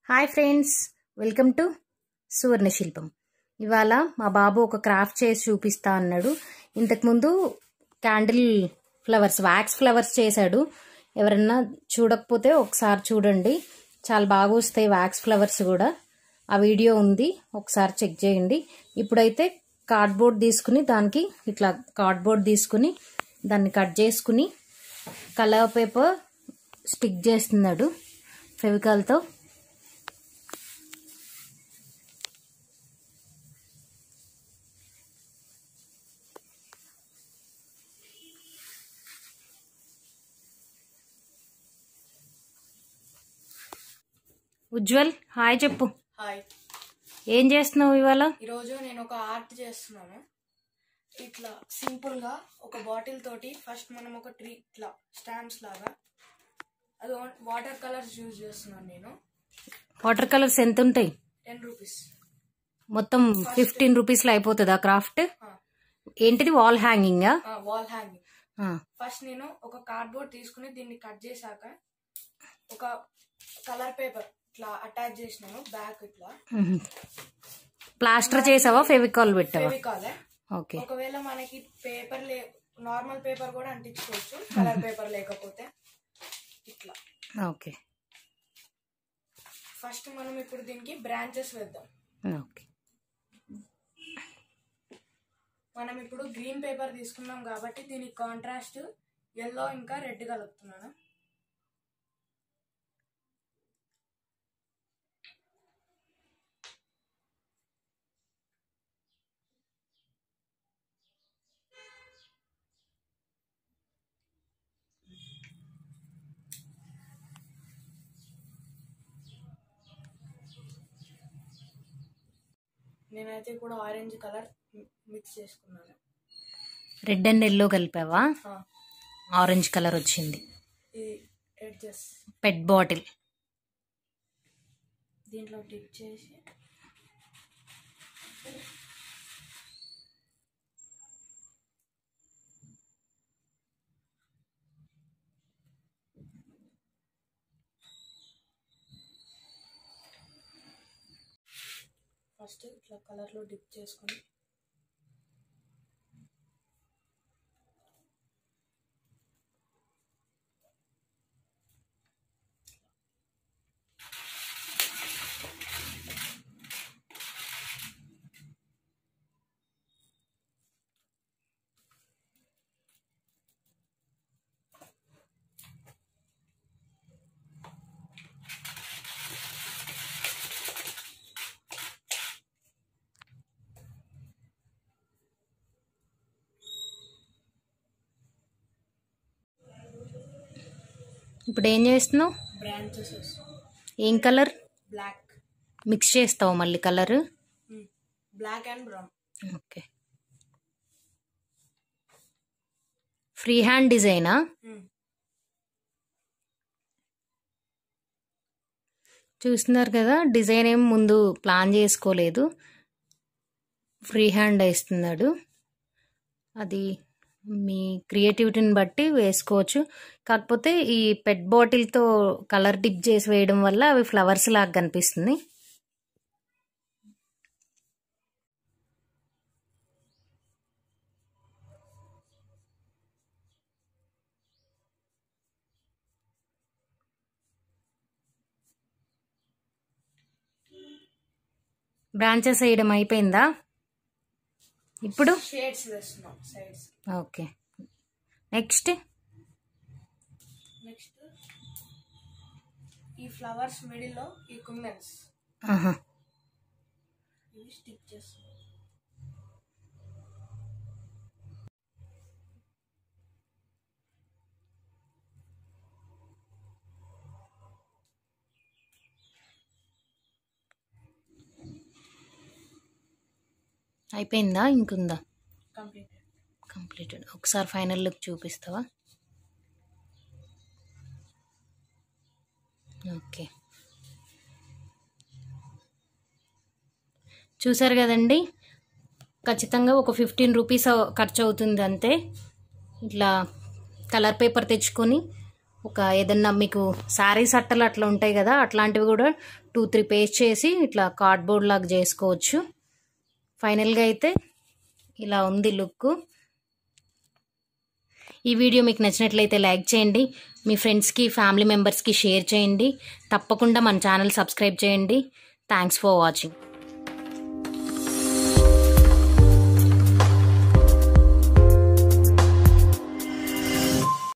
hi friends welcome to Suvarna Shilpam ఇవాళ మా బాబు ఒక క్రాఫ్ట్ చేసి చూపిస్తా అన్నాడు ఇంతకుముందు క్యాండిల్ ఫ్లవర్స్ వ్యాక్స్ ఫ్లవర్స్ చేశాడు ఎవరన్నా చూడకపోతే ఒకసారి చూడండి చాలా బాగా వస్తాయి వ్యాక్స్ ఫ్లవర్స్ కూడా ఆ వీడియో ఉంది ఒకసారి చెక్ చేయండి ఇప్పుడైతే కార్డ్బోర్డ్ తీసుకుని దానికి ఇట్లా కార్డ్బోర్డ్ తీసుకుని దాన్ని కట్ చేసుకుని కలర్ పేపర్ స్టిక్ చేస్తున్నాడు ఫెవికాల్తో ఉజ్వల్ హాయ్ చెప్పు హాయ్ ఏం చేస్తున్నావు ఇవాళ ఈరోజు నేను ఒక ఆర్ట్ చేస్తున్నాను ఇట్లా సింపుల్ గా ఒక బాటిల్ తోటి ఫస్ట్ మనం ఒక ట్రీ ఇట్లా స్టాంప్స్ లాగా అది వాటర్ కలర్స్ యూజ్ చేస్తున్నాను నేను వాటర్ కలర్స్ ఎంత ఉంటాయి టెన్ రూపీస్ మొత్తం ఫిఫ్టీన్ రూపీస్లో అయిపోతుందా క్రాఫ్ట్ ఏంటిది వాల్ హ్యాంగింగా వాల్ హ్యాంగింగ్ ఫస్ట్ నేను ఒక కార్డ్బోర్డ్ తీసుకుని దీన్ని కట్ చేశాక ఒక కలర్ పేపర్ ఇట్లా అటాచ్ చేసినాను బ్యాక్ ఇట్లా ప్లాస్టర్ చేసావా ఫెవికాల్ పెట్టావా ఫెవికాలే ఓకే ఒకవేళ మనకి పేపర్ లే నార్మల్ పేపర్ కూడా అంటించుకోవచ్చు కలర్ పేపర్ లేకపోతే ఇట్లా ఓకే ఫస్ట్ మనం ఇప్పుడు దీనికి బ్రాంచెస్ వేద్దాం ఓకే మనం ఇప్పుడు గ్రీన్ పేపర్ తీసుకున్నాం కాబట్టి దీనికి కాంట్రాస్ట్ ఎల్లో ఇంకా రెడ్ కలుపుతున్నాను నేనైతే ఇప్పుడు ఆరెంజ్ కలర్ మిక్స్ చేసుకున్నాను రెడ్ అండ్ ఎల్లో కలిపావా ఆ, ఆరెంజ్ కలర్ వచ్చింది ఇది ఎడ్జెస్ పెట్ బాటిల్ దీంట్లో డిప్ చేసి ఫస్ట్ ఇట్లా కలర్లో డిప్ చేసుకొని ఇప్పుడు ఏం చేస్తున్నావు బ్రాంచెస్ ఏం కలర్ బ్లాక్ మిక్స్ చేస్తావు మళ్ళీ colour black and brown okay free hand డిజైనా చూస్తున్నారు కదా డిజైన్ ఏం ముందు ప్లాన్ చేసుకోలేదు ఫ్రీ హ్యాండ్ వేస్తున్నాడు అది మీ క్రియేటివిటీని బట్టి వేసుకోవచ్చు కాకపోతే ఈ పెట్ బాటిల్తో కలర్ డిప్ చేసి వేయడం వల్ల అవి ఫ్లవర్స్ లాగా కనిపిస్తుంది బ్రాంచెస్ వేయడం అయిపోయిందా ఇప్పుడు షేడ్స్ వేస్తున్నాం సైడ్స్ ఓకే నెక్స్ట్ నెక్స్ట్ ఈ ఫ్లవర్స్ మిడిల్లో ఈ కుందన్స్ ఆహా ఇవి స్టిక్ చేస్తున్నాం అయిపోయిందా ఇంకుందా కంప్లీట్ కంప్లీటెడ్ ఒకసారి ఫైనల్ లుక్ చూపిస్తావా ఓకే చూసారు కదండి ఖచ్చితంగా ఒక ఫిఫ్టీన్ రూపీస్ ఖర్చు అవుతుంది అంతే ఇట్లా కలర్ పేపర్ తెచ్చుకొని ఒక ఏదన్నా మీకు శారీస్ అట్టలు అట్లా ఉంటాయి కదా అట్లాంటివి కూడా టూ త్రీ పేస్ట్ చేసి ఇట్లా కార్డ్బోర్డ్ లాగా చేసుకోవచ్చు ఫైనల్గా అయితే ఇలా ఉంది లుక్ ఈ వీడియో మీకు నచ్చినట్లయితే లైక్ చేయండి మీ ఫ్రెండ్స్కి ఫ్యామిలీ మెంబర్స్కి షేర్ చేయండి తప్పకుండా మన ఛానల్ సబ్స్క్రైబ్ చేయండి థ్యాంక్స్ ఫర్ వాచింగ్